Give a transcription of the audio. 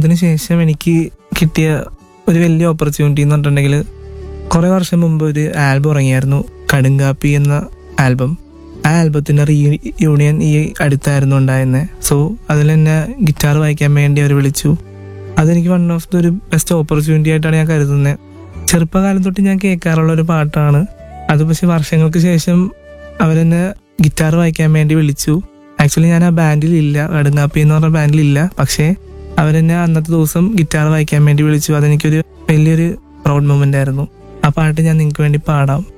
അതിനുശേഷം എനിക്ക് കിട്ടിയ ഒരു വലിയ ഓപ്പർച്യൂണിറ്റി എന്ന് പറഞ്ഞിട്ടുണ്ടെങ്കിൽ കുറേ വർഷം മുമ്പ് ഒരു ആൽബം ഇറങ്ങിയായിരുന്നു കടുങ്കാപ്പി എന്ന ആൽബം ആ ആൽബത്തിൻ്റെ റീ യൂണിയൻ ഈ അടുത്തായിരുന്നു ഉണ്ടായിരുന്നത് സോ അതിൽ എന്നെ ഗിറ്റാർ വായിക്കാൻ വേണ്ടി അവർ വിളിച്ചു അതെനിക്ക് വൺ ഓഫ് ദ ഒരു ബെസ്റ്റ് ഓപ്പർച്യൂണിറ്റി ആയിട്ടാണ് ഞാൻ കരുതുന്നത് ചെറുപ്പകാലം തൊട്ട് ഞാൻ കേൾക്കാറുള്ള ഒരു പാട്ടാണ് അത് പക്ഷെ വർഷങ്ങൾക്ക് ശേഷം അവരെന്നെ ഗിറ്റാർ വായിക്കാൻ വേണ്ടി വിളിച്ചു ആക്ച്വലി ഞാൻ ആ ബാൻഡിലില്ല കടുങ്ങാപ്പി എന്ന് പറഞ്ഞ ബാൻഡിലില്ല പക്ഷേ അവരെന്നെ അന്നത്തെ ദിവസം ഗിറ്റാർ വായിക്കാൻ വേണ്ടി വിളിച്ചു അതെനിക്കൊരു വലിയൊരു പ്രൗഡ് മൊമെന്റ് ആയിരുന്നു ആ പാട്ട് ഞാൻ നിങ്ങൾക്ക് വേണ്ടി പാടാം